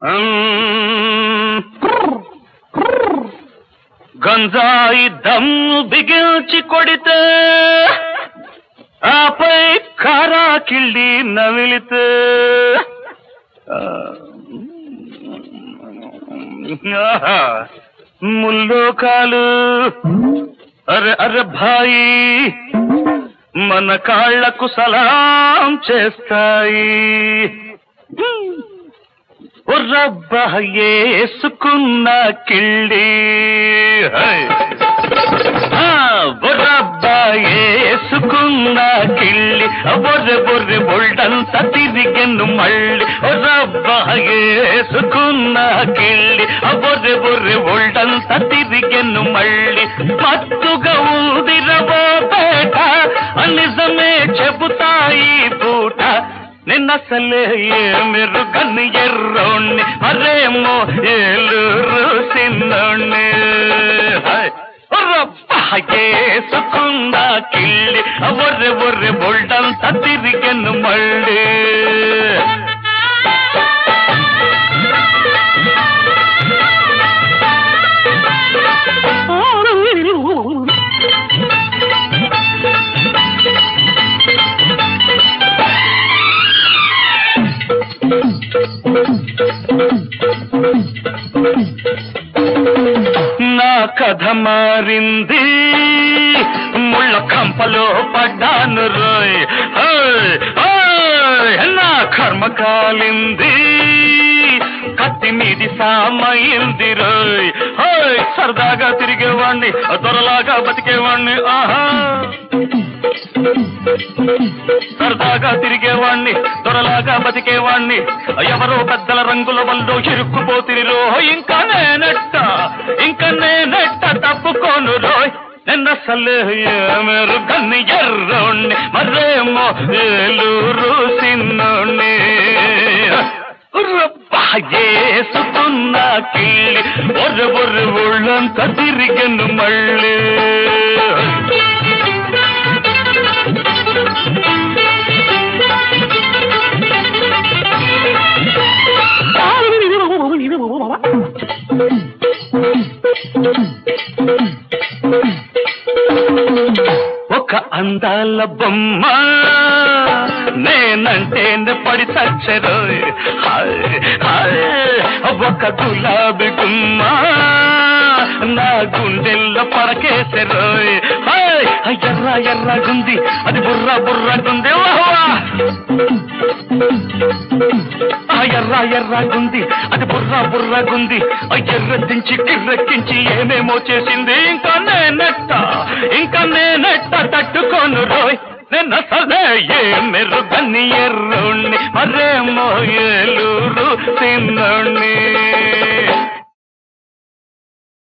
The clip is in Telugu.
గంజాయి దమ్ము బిగించి కొడితే ఆపై కారా కిళ్ళి నమిలితే ఆహా, ముల్లోకాలు అరే అరే భాయి మన కాళ్లకు సలాం చేస్తాయి రబ్బా ఏసుకున్న కిళ్ళి హై. ఆ, బొర్రబ్బా ఏసుకున్న కిళ్ళి బొర్రె బొర్రె బొల్డంత తిరిగెను మళ్ళీ రబ్బా ఏసుకున్న కిళ్ళి బొర్రె బొర్రె బొల్డంత తిరిగెను మళ్ళీ మత్తుగా ఉందిరవో పేట నిజమే చెబుతాయి పూట నిన్నసలే మీరు కన్ను ఎర్రోణ్ణి మరేమో ఏలూరు సిన్నోణ్ణి ఏసుకున్న కిళ్ళి ఒర్రె ఒర్రె బొల్డంత తిరిగెను మళ్ళీ నా కథ మారింది ముళ్ళ కంపలో పడ్డాను రోయ్ ఓయ్, ఓయ్, నా కర్మ కాలింది కత్తి మీది సామైంది రోయ్ ఓయ్ సరదాగా తిరిగేవాణ్ణి దొరలాగా బతికేవాణ్ణి ఆహా సరదాగా తిరిగేవాణ్ణి దొరలాగా బతికేవాణ్ణి ఎవరో పెద్దల రంగుల వల్ల ఇరుక్కుపోతిరి రో ఇంకా నేనెట్ట ఇంకా నేనెట్ట తప్పుకోను రోయ్ నిన్నసలే మీరు కన్ను ఎర్రోణ్ణి మరేమో ఏలూరు సిన్నోణ్ణి ఏసుకున్న కిళ్ళి ఒర్రె ఒర్రె ఒళ్ళంతా తిరిగను మళ్ళీ ఒక అందాల బొమ్మ నేనంటే పడి చచ్చరు ఒక గులాబీ గుమ్మ నా గుండెల్లో పడకేసరు ఎర్ర ఎర్రగుంది అది బుర్ర బుర్రగుంది వాహ్ ఆ ఎర్ర ఎర్రగుంది అది బుర్ర బుర్రగుంది ఆ ఎర్రెత్తించి కిర్రెక్కించి ఏమేమో చేసింది ఇంకా నేనెట్ట ఇంకా నేనెట్ట తట్టుకోను రోయ్ నిన్న సదే ఏ మెరుగని ఎర్రుణ్ణి మరేమో ఏలూరు తిన్నోణ్ణి